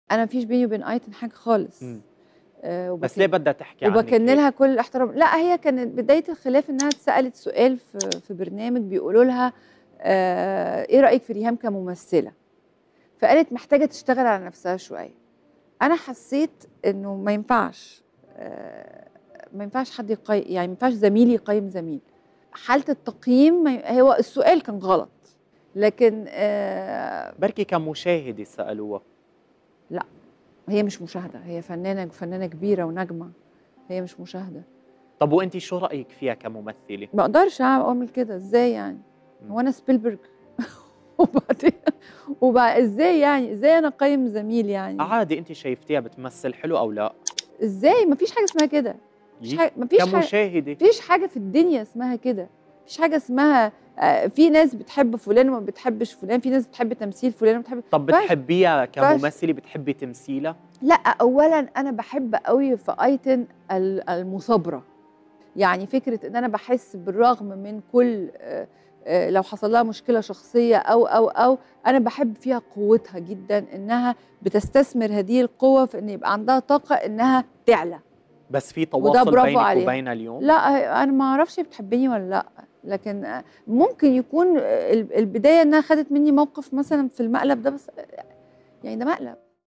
انا مفيش بيني وبين ايتن حاجه خالص مم. آه بس وبكن- ليه بدها تحكي عنك وبكن هيك؟ لها كل الاحترام لا هي كانت بدايه الخلاف انها اتسالت سؤال في في برنامج بيقولوا لها آه ايه رايك في ريهام كممثله فقالت محتاجه تشتغل على نفسها شويه انا حسيت انه ما ينفعش آه ما ينفعش حد يقيم يعني ما ينفعش زميلي يقيم زميل حاله التقييم ما ي- هو السؤال كان غلط لكن آه بركي كمشاهده سالوها هي مش مشاهده هي فنانه فنانه كبيره ونجمه هي مش مشاهده طب وانت شو رايك فيها كممثله ما اقدرش اعمل كده ازاي يعني مم. هو انا سبيلبرج وبعدين وبعد ازاي يعني ازاي انا اقيم زميل يعني عادي انت شايفتيها بتمثل حلو او لا ازاي ما فيش حاجه اسمها كده مفيش حاجه ما فيش حاجه كمشاهده مفيش حاجه في الدنيا اسمها كده مفيش حاجه اسمها آه، في ناس بتحب فلان وما بتحبش فلان في ناس بتحب تمثيل فلان وما بتحب طب فاش- بتحبيها فاش. كممثله بتحبي تمثيلها لا اولا انا بحب قوي في ايتن ال- المثابره يعني فكره ان انا بحس بالرغم من كل آه، آه، لو حصل لها مشكله شخصيه او او او انا بحب فيها قوتها جدا انها بتستثمر هذه القوه في ان يبقى عندها طاقه انها تعلى بس في وده تواصل برافو بينك عليها. وبينها اليوم لا هي- انا ما اعرفش هي بتحبني ولا لا لكن آه، ممكن يكون آه، ال- البدايه انها خدت مني موقف مثلا في المقلب ده بس آه، يعني ده مقلب